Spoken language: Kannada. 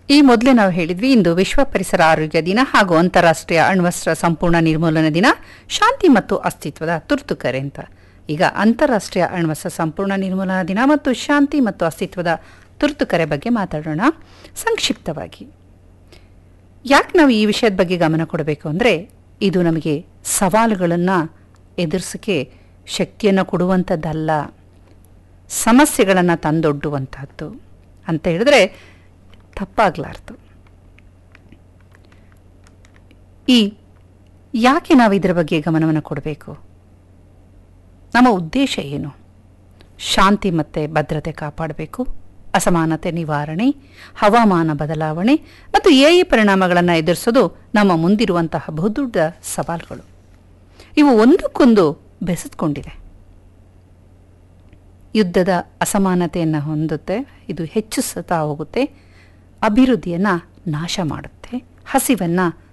ಈ ಮೊದಲೇ ನಾವು ಹೇಳಿದ್ವಿ ಇಂದು ವಿಶ್ವ ಪರಿಸರ ಆರೋಗ್ಯ ದಿನ ಹಾಗೂ ಅಂತಾರಾಷ್ಟ್ರೀಯ ಅಣ್ವಸ್ತ್ರ ಸಂಪೂರ್ಣ ನಿರ್ಮೂಲನಾ ದಿನ ಶಾಂತಿ ಮತ್ತು ಅಸ್ತಿತ್ವದ ತುರ್ತು ಕರೆ ಅಂತ ಈಗ ಅಂತಾರಾಷ್ಟ್ರೀಯ ಅಣ್ವಸ್ತ್ರ ಸಂಪೂರ್ಣ ನಿರ್ಮೂಲನಾ ದಿನ ಮತ್ತು ಶಾಂತಿ ಮತ್ತು ಅಸ್ತಿತ್ವದ ತುರ್ತು ಕರೆ ಬಗ್ಗೆ ಮಾತಾಡೋಣ ಸಂಕ್ಷಿಪ್ತವಾಗಿ ಯಾಕೆ ನಾವು ಈ ವಿಷಯದ ಬಗ್ಗೆ ಗಮನ ಕೊಡಬೇಕು ಅಂದರೆ ಇದು ನಮಗೆ ಸವಾಲುಗಳನ್ನು ಎದುರಿಸೋಕ್ಕೆ ಶಕ್ತಿಯನ್ನು ಕೊಡುವಂಥದ್ದಲ್ಲ ಸಮಸ್ಯೆಗಳನ್ನು ತಂದೊಡ್ಡುವಂಥದ್ದು ಅಂತ ಹೇಳಿದ್ರೆ ತಪ್ಪಾಗಲಾರ್ದು ಈ ಯಾಕೆ ನಾವು ಇದರ ಬಗ್ಗೆ ಗಮನವನ್ನು ಕೊಡಬೇಕು ನಮ್ಮ ಉದ್ದೇಶ ಏನು ಶಾಂತಿ ಮತ್ತು ಭದ್ರತೆ ಕಾಪಾಡಬೇಕು ಅಸಮಾನತೆ ನಿವಾರಣೆ ಹವಾಮಾನ ಬದಲಾವಣೆ ಮತ್ತು ಎಐ ಪರಿಣಾಮಗಳನ್ನು ಎದುರಿಸೋದು ನಮ್ಮ ಮುಂದಿರುವಂತಹ ಬಹುದೊಡ್ಡ ಸವಾಲುಗಳು ಇವು ಒಂದಕ್ಕೊಂದು ಬೆಸೆದುಕೊಂಡಿದೆ ಯುದ್ಧದ ಅಸಮಾನತೆಯನ್ನು ಹೊಂದುತ್ತೆ ಇದು ಹೆಚ್ಚಿಸುತ್ತಾ ಹೋಗುತ್ತೆ ಅಭಿವೃದ್ಧಿಯನ್ನು ನಾಶ ಮಾಡುತ್ತೆ ಹಸಿವನ್ನು